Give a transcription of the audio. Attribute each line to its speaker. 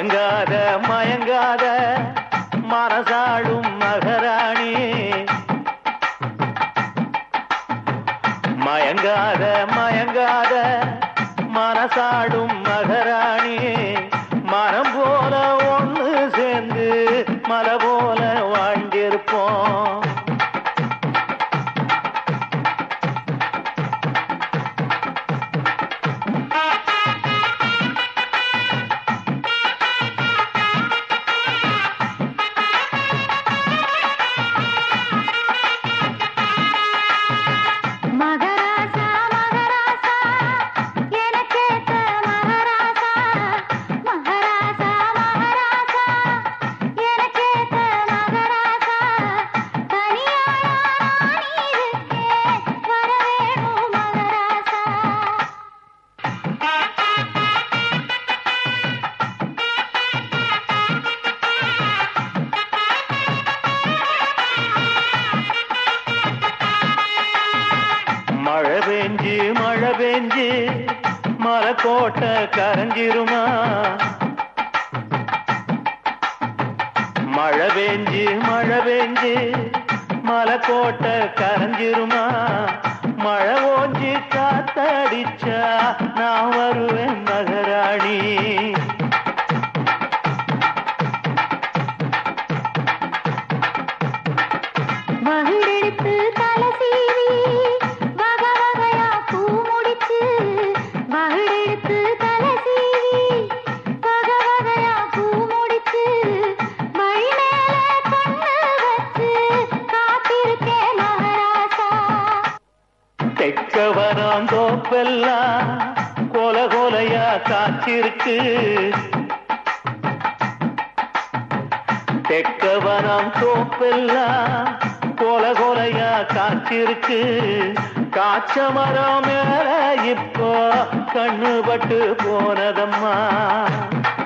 Speaker 1: மயங்காத மயங்காத மனசாடும் மகராணி மயங்காத மயங்காத மனசாடும் மகராணி மனம் போல ஒண்ணு சேர்ந்து மலை போல வாழ்ந்திருப்போம்
Speaker 2: மகராசா மகராசா எனக்கேத்த மகராசா மகராசா மகராசா எனக்கேத்த மகராசா தனியாயா நான் இருக்கேன் வரவேணும் மகராசா
Speaker 1: மழை பெஞ்சு மழை பெஞ்சு மலைக்கோட்டை கரைஞ்சிருமா மழை பெஞ்சு மழை பெஞ்சு மலைக்கோட்டை கரைஞ்சிருமா மழை ஓஞ்சி காத்தடிச்சா நான் வருவேன் மகராணி
Speaker 2: மகிழெடுத்து தலை சீவி வகை வகையா பூ முடிச்சு மகிழெடுத்து தலை சீவி வகை வகையா பூ முடிச்சு வழி மேல கண்ணு வச்சு காத்திருக்கேன் மகராசா
Speaker 1: தெக்க வரம் தோப்பெல்லாம் கொல கொலையா காய்ச்சிருக்கு தெக்க வரம் தோப்பெல்லாம் கொல கொலையா காய்ச்சிருக்கு காய்ச்ச மரம் மேல இப்போ கண்ணு பட்டு போனதம்மா